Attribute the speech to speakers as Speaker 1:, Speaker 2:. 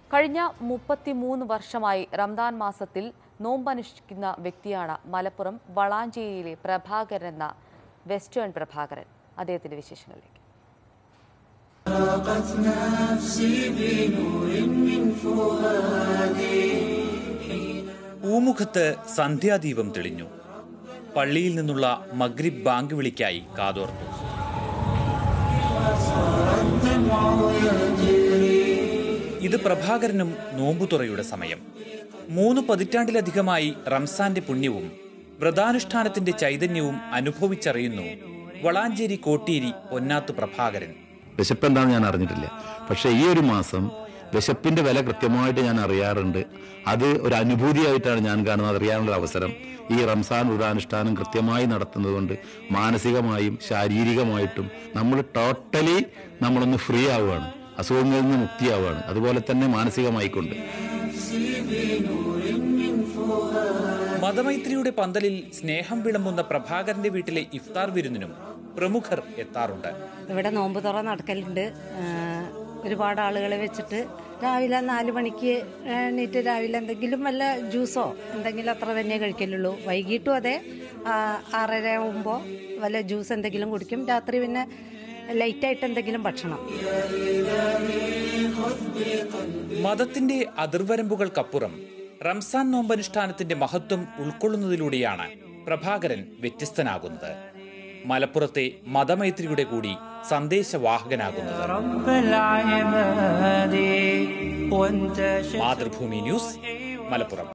Speaker 1: കഴിഞ്ഞ മുപ്പത്തിമൂന്ന് വർഷമായി റംദാൻ മാസത്തിൽ നോമ്പനുഷ്ഠിക്കുന്ന വ്യക്തിയാണ് മലപ്പുറം വളാഞ്ചേരിയിലെ പ്രഭാകരൻ എന്ന വെസ്റ്റേൺ പ്രഭാകരൻ അദ്ദേഹത്തിന്റെ വിശേഷങ്ങളിലേക്ക്
Speaker 2: പൂമുഖത്ത് സന്ധ്യാദീപം തെളിഞ്ഞു പള്ളിയിൽ നിന്നുള്ള മഗ്രിബ് ബാങ്ക് വിളിക്കായി കാതോർത്തു ഇത് പ്രഭാകരനും നോമ്പുതുറയുടെ സമയം മൂന്ന് പതിറ്റാണ്ടിലധികമായി റംസാന്റെ പുണ്യവും വ്രതാനുഷ്ഠാനത്തിന്റെ ചൈതന്യവും അനുഭവിച്ചറിയുന്നു വളാഞ്ചേരി കോട്ടേരി പൊന്നാത്ത് പ്രഭാകരൻ
Speaker 3: വിശപ്പ് എന്താണെന്ന് ഞാൻ അറിഞ്ഞിട്ടില്ല പക്ഷേ ഈ ഒരു മാസം വിശപ്പിന്റെ വില കൃത്യമായിട്ട് ഞാൻ അറിയാറുണ്ട് അത് ഒരു അനുഭൂതിയായിട്ടാണ് ഞാൻ കാണുന്നത് അറിയാനുള്ള അവസരം ഈ റംസാൻ വ്രതാനുഷ്ഠാനം കൃത്യമായി നടത്തുന്നതുകൊണ്ട് മാനസികമായും ശാരീരികമായിട്ടും നമ്മൾ ടോട്ടലി നമ്മളൊന്ന് ഫ്രീ ആവുകയാണ് അസുഖങ്ങളിൽ നിന്ന് മുക്തിയാവുകയാണ് അതുപോലെ തന്നെ മാനസികമായിക്കൊണ്ട്
Speaker 2: മതമൈത്രിയുടെ പന്തലിൽ സ്നേഹം വിളമ്പുന്ന പ്രഭാകരന്റെ വീട്ടിലെ ഇഫ്താർ വിരുന്നിനും പ്രമുഖർ എത്താറുണ്ട്
Speaker 4: ഇവിടെ നോമ്പ് തുറ നടക്കലുണ്ട് ആ, ഒരുപാട് ആളുകളെ വെച്ചിട്ട് രാവിലെ നാല് മണിക്ക് എണീറ്റ് രാവിലെ എന്തെങ്കിലും വല്ല ജ്യൂസോ എന്തെങ്കിലും അത്ര തന്നെ കഴിക്കലുള്ളൂ വൈകിട്ടും അതെ ആ, ആറര ആകുമ്പോൾ വല്ല ജ്യൂസ് എന്തെങ്കിലും കുടിക്കും രാത്രി പിന്നെ ലൈറ്റായിട്ട് എന്തെങ്കിലും ഭക്ഷണം
Speaker 2: മതത്തിന്റെ അതിർവരമ്പുകൾക്കപ്പുറം റംസാൻ നോമ്പനുഷ്ഠാനത്തിന്റെ മഹത്വം ഉൾക്കൊള്ളുന്നതിലൂടെയാണ് പ്രഭാകരൻ വ്യത്യസ്തനാകുന്നത് മലപ്പുറത്തെ മതമൈത്രിയുടെ കൂടി സന്ദേശവാഹകനാകുന്നത്
Speaker 5: رب العباد وانت
Speaker 2: മാതൃഭൂമി ന്യൂസ് മലപ്പുറം